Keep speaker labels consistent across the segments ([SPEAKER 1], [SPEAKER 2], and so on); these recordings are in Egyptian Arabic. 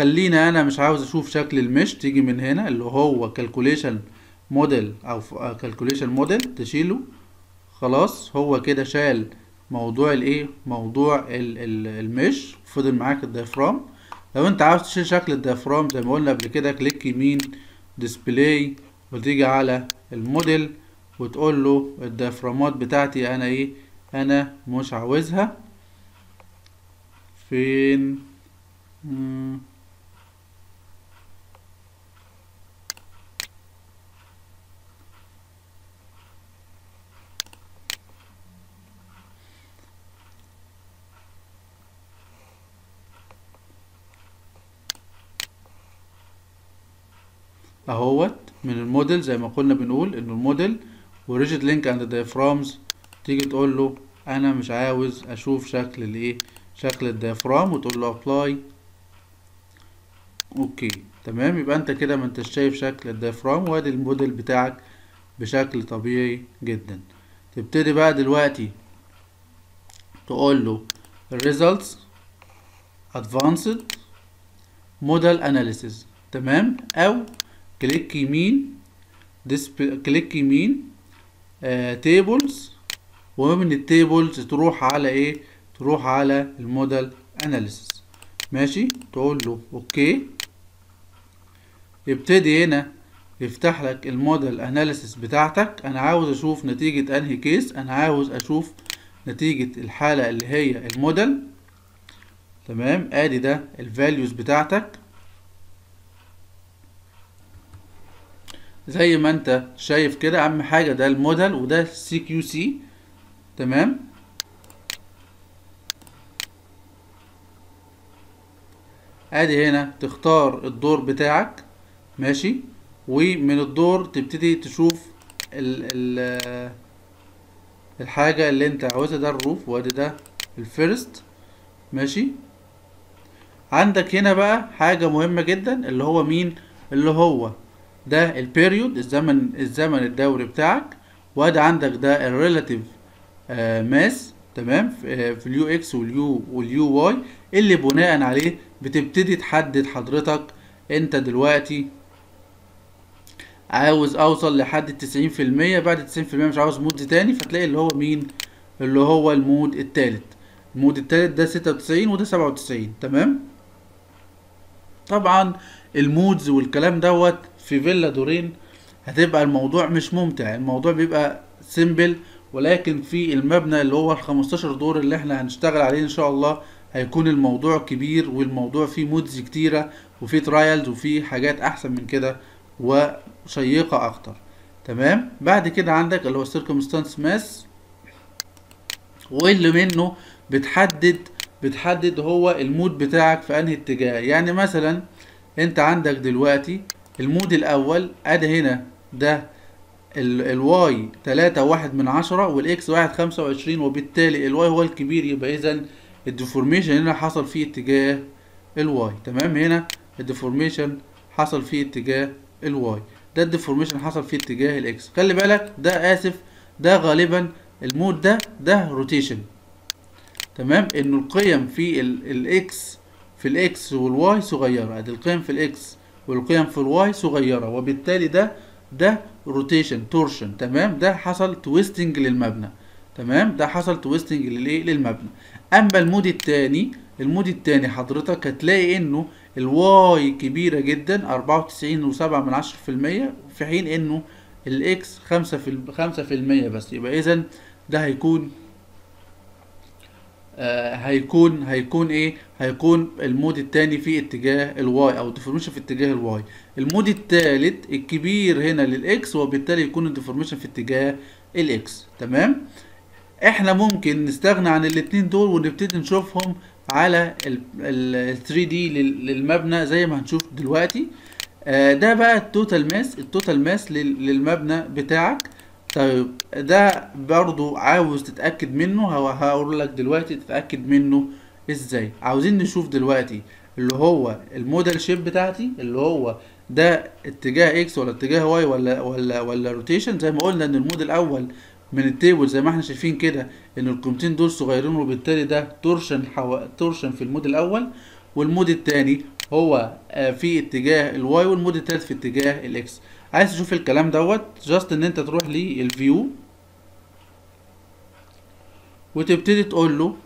[SPEAKER 1] خلينا انا مش عاوز اشوف شكل المش تيجي من هنا اللي هو كالكوليشن موديل او كالكوليشن موديل تشيله خلاص هو كده شال موضوع الايه موضوع ال ال المش فضل معاك الديافرام لو انت عاوز تشيل شكل الديافرام زي ما قلنا قبل كده كليك يمين ديسبلاي وتيجي على الموديل وتقول له الديافرامات بتاعتي انا ايه انا مش عاوزها فين مم. اهوت من الموديل زي ما كنا بنقول ان الموديل وريجيد لينك اند دايفرامز تيجي تقول له انا مش عاوز اشوف شكل الايه شكل الديافرام وتقول له ابلاي اوكي تمام يبقى انت كده ما انتش شايف شكل الديافرام وادي الموديل بتاعك بشكل طبيعي جدا تبتدي بقى دلوقتي تقول له results advanced model analysis تمام او كليك يمين كليك يمين تيبلز ومن التيبلز تروح على ايه تروح على الموديل اناليسيس ماشي تقول له اوكي يبتدي هنا يفتح لك الموديل اناليسيس بتاعتك انا عاوز اشوف نتيجة انهي كيس انا عاوز اشوف نتيجة الحالة اللي هي الموديل تمام ادي ده الفاليوز بتاعتك زي ما انت شايف كده اهم حاجة ده الموديل وده سي كيو سي تمام ادي هنا تختار الدور بتاعك ماشي ومن الدور تبتدي تشوف ال ال الحاجة اللي انت عاوزها ده الروف وادي ده الفيرست ماشي عندك هنا بقى حاجة مهمة جدا اللي هو مين اللي هو ده البيريود الزمن الزمن الدوري بتاعك وادي عندك ده الريلاتيف ماس تمام في اليو اكس واليو واليو واي اللي بناء عليه بتبتدي تحدد حضرتك انت دلوقتي عاوز اوصل لحد التسعين في المية بعد التسعين في المية مش عاوز مود تاني فتلاقي اللي هو مين اللي هو المود التالت المود التالت ده ستة وتسعين وده سبعة وتسعين تمام طبعا المودز والكلام دوت في فيلا دورين هتبقى الموضوع مش ممتع الموضوع بيبقى سيمبل ولكن في المبنى اللي هو ال 15 دور اللي احنا هنشتغل عليه ان شاء الله هيكون الموضوع كبير والموضوع فيه مودز كتيرة وفيه ترايلز وفيه حاجات احسن من كده وشيقة اكتر تمام بعد كده عندك اللي هو circumstance ماس واللي منه بتحدد بتحدد هو المود بتاعك في انهي اتجاه يعني مثلا انت عندك دلوقتي المود الاول ادي هنا ده الواي تلاتة واحد من عشرة والاكس واحد خمسة وعشرين وبالتالي الواي هو الكبير يبقى اذا الديفورميشن هنا حصل فيه اتجاه الواي تمام هنا الديفورميشن حصل فيه اتجاه الواي ده الديفورميشن حصل فيه اتجاه الاكس خلي بالك ده اسف ده غالبا المود ده ده روتيشن تمام انه القيم في الاكس في الاكس والواي صغيره ادي القيم في الاكس والقيم في الواي صغيره وبالتالي ده ده روتيشن تورشن تمام ده حصل تويستنج للمبنى تمام ده حصل تويستنج للايه للمبنى اما المود التاني المود التاني حضرتك هتلاقي انه الواي كبيرة جدا اربعة وتسعين وسبعة من عشرة في المية في حين انه الاكس خمسة في خمسة في المية بس يبقى اذا ده هيكون آه هيكون هيكون ايه هيكون المود التاني في اتجاه الواي او الديفورميشن في اتجاه الواي المود التالت الكبير هنا للاكس وبالتالي يكون الديفورميشن في اتجاه الاكس تمام احنا ممكن نستغنى عن الاتنين دول ونبتدي نشوفهم على ال 3 دي للمبنى زي ما هنشوف دلوقتي آه ده بقى التوتال ماس التوتال ماس للمبنى بتاعك طيب ده برضو عاوز تتأكد منه هقول لك دلوقتي تتأكد منه ازاي عاوزين نشوف دلوقتي اللي هو الموديل شيب بتاعتي اللي هو ده اتجاه اكس ولا اتجاه واي ولا ولا ولا روتيشن زي ما قلنا ان المود الاول من التيبل زي ما احنا شايفين كده ان القيمتين دول صغيرين وبالتالي ده تورشن حو... تورشن في المود الاول والمود الثاني هو آه، في اتجاه الواي والمود التالت في اتجاه الاكس عايز تشوف الكلام دوت جاست ان انت تروح للفيو وتبتدي تقول له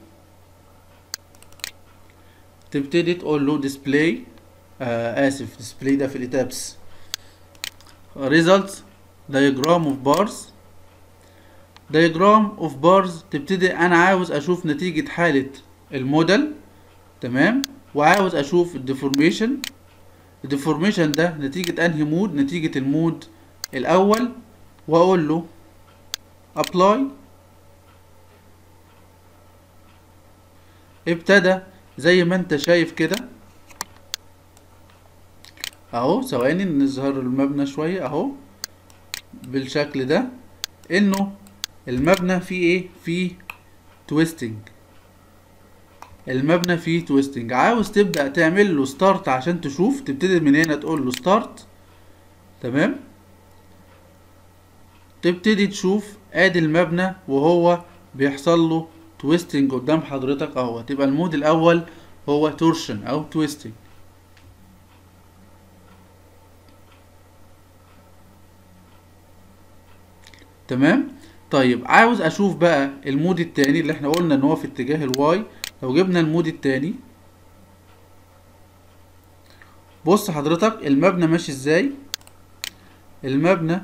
[SPEAKER 1] تبتدي تقول له ديسبلاي آه اسف ديسبلاي ده في الاتابس results diagram of bars diagram of bars تبتدي انا عاوز اشوف نتيجة حالة الموديل تمام وعاوز اشوف الديفورميشن الديفورميشن ده نتيجة انهي مود نتيجة المود الاول واقول له apply ابتدى زي ما انت شايف كده اهو ثواني نظهر المبنى شوية اهو بالشكل ده انه المبنى فيه ايه فيه تويستنج المبنى فيه تويستنج عاوز تبدأ تعمل له ستارت عشان تشوف تبتدي من هنا تقول له ستارت تمام تبتدي تشوف ادي المبنى وهو بيحصل له تويستنج قدام حضرتك اهو تبقى المود الاول هو تورشن او تويستنج تمام طيب عاوز اشوف بقى المود التاني اللي احنا قلنا ان هو في اتجاه الواي لو جبنا المود التاني بص حضرتك المبنى ماشي ازاي المبنى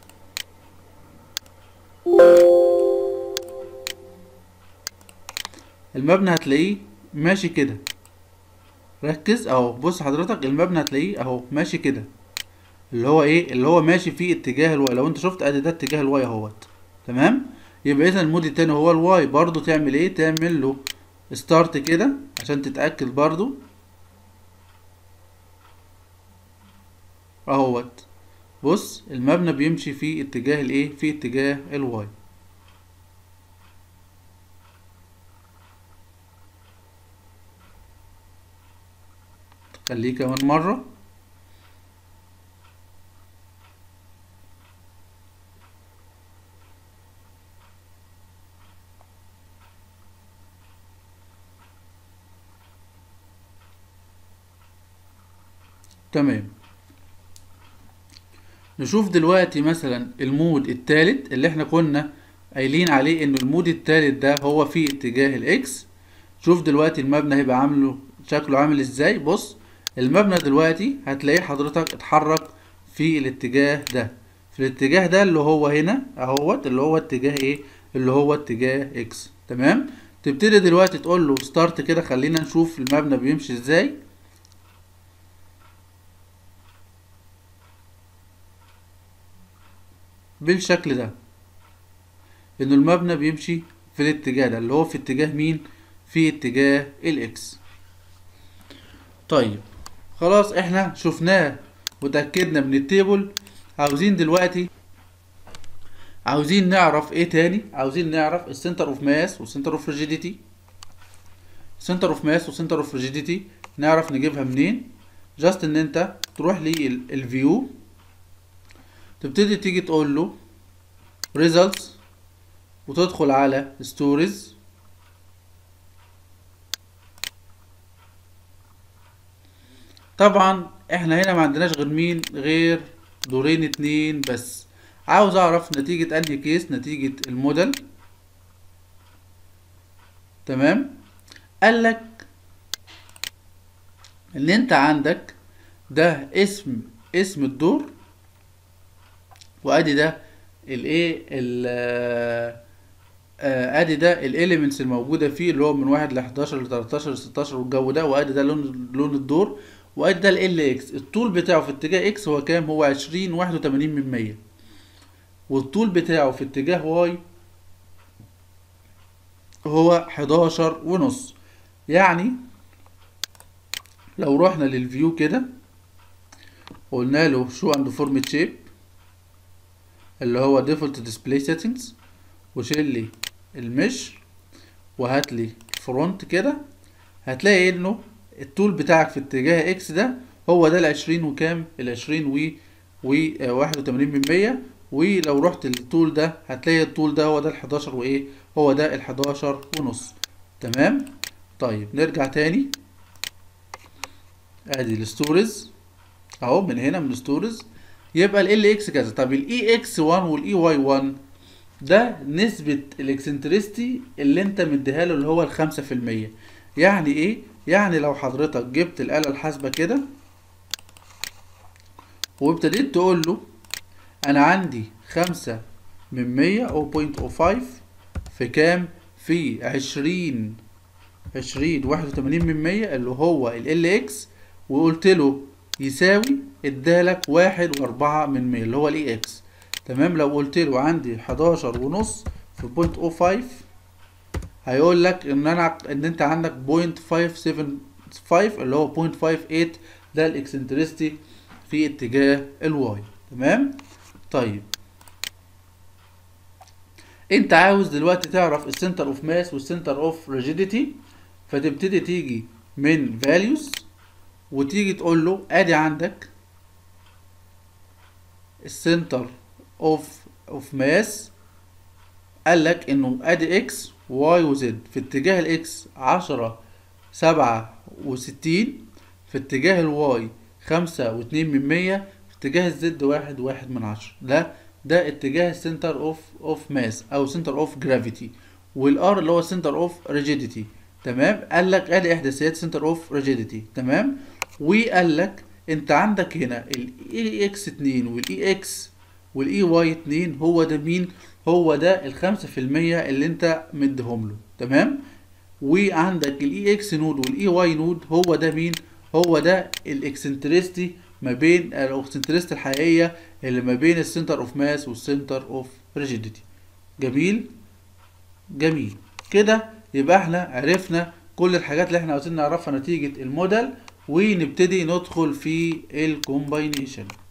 [SPEAKER 1] المبنى هتلاقيه ماشي كده ركز اهو بص حضرتك المبنى هتلاقيه اهو ماشي كده اللي هو ايه اللي هو ماشي في اتجاه الواي لو انت شفت ادي ده اتجاه الواي اهوت تمام يبقى اذا المود التاني هو الواي برضو تعمل ايه تعمل له ستارت كده عشان تتاكد برضو اهوت بص المبنى بيمشي في اتجاه الايه في اتجاه الواي خليه كمان مرة تمام نشوف دلوقتي مثلا المود التالت اللي احنا كنا قايلين عليه ان المود التالت ده هو في اتجاه الاكس شوف دلوقتي المبنى هيبقى عامله شكله عامل ازاي بص المبنى دلوقتي هتلاقيه حضرتك اتحرك في الاتجاه ده في الاتجاه ده اللي هو هنا اهوت اللي هو اتجاه ايه اللي هو اتجاه اكس تمام تبتدي دلوقتي تقول له ستارت كده خلينا نشوف المبنى بيمشي ازاي بالشكل ده ان المبنى بيمشي في الاتجاه ده اللي هو في اتجاه مين في اتجاه الاكس طيب خلاص احنا شفناه وتأكدنا من التيبل عاوزين دلوقتي عاوزين نعرف ايه تاني عاوزين نعرف السنتر اوف ماس والسنتر اوف ريجيديتي سنتر اوف ماس وسنتر اوف ريجيديتي نعرف نجيبها منين جاست ان انت تروح للفيو تبتدي تيجي تقول له results وتدخل على stories طبعا احنا هنا ما عندناش غير مين غير دورين اتنين بس عاوز اعرف نتيجة انهي كيس نتيجة الموديل تمام قال لك ان انت عندك ده اسم اسم الدور وادي ده الايه ال ادي ده الاليمنتس الموجوده فيه اللي هو من واحد ل 11 ل 13 ل 16 والجو ده وادي ده لون لون الدور وادي ده ال اكس الطول بتاعه في اتجاه اكس هو كام هو 20 81 من 100 والطول بتاعه في اتجاه واي هو 11 ونص يعني لو رحنا للفيو كده قلنا له شو اند فورمت شيب اللي هو ديفولت ديسبلاي سيتنجز وشيل لي المش وهات لي الفرونت كده هتلاقي انه الطول بتاعك في اتجاه اكس ده هو ده العشرين وكام العشرين و و واحد وتمانين من مية ولو رحت للطول ده هتلاقي الطول ده هو ده الحداشر وايه هو ده الحداشر ونص تمام طيب نرجع تاني ادي الستوريز اهو من هنا من ستوريز يبقى ال اكس كذا طب الاي اكس 1 والاي واي 1 ده نسبة الاكسنترستي اللي انت مديها له اللي هو الخمسة في المية يعني ايه؟ يعني لو حضرتك جبت الآلة الحاسبة كده وابتديت تقول له انا عندي خمسة من مية او بوينت او فايف في كام؟ في عشرين عشرين واحد وتمانين من مية اللي هو ال اكس وقلت له يساوي ادالك واحد واربعة من مية اللي هو الاي اكس تمام لو قلت له عندي حداشر ونص في بوينت او فايف هيقول لك ان انا ان انت عندك بوينت فايف سيفن فايف اللي هو بوينت فايف ايت ده الاكسنترستي في اتجاه الواي تمام طيب انت عاوز دلوقتي تعرف السنتر اوف ماس والسنتر اوف ريجيديتي فتبتدي تيجي من فاليوز وتيجي تقول له ادي عندك السنتر اوف اوف ماس قال لك انه ادي اكس واي وزد في اتجاه الاكس عشرة سبعة وستين في اتجاه الواي خمسة واتنين من مية في اتجاه الزد واحد واحد من عشرة ده ده اتجاه السنتر اوف اوف ماس او سنتر اوف جرافيتي والار اللي هو سنتر اوف ريجيديتي تمام قال لك ادي احداثيات سنتر اوف ريجيديتي تمام وقال لك انت عندك هنا الاي اكس 2 والاي اكس والاي واي 2 هو ده مين هو ده الخمسة في المية اللي انت مديهم له تمام وعندك الاي اكس نود والاي واي نود هو ده مين هو ده الاكسنترستي ما بين الاكسنترستي الحقيقية اللي ما بين السنتر اوف ماس والسنتر اوف ريجيديتي جميل جميل كده يبقى احنا عرفنا كل الحاجات اللي احنا عاوزين نعرفها نتيجة الموديل ونبتدي ندخل في الكومباينيشن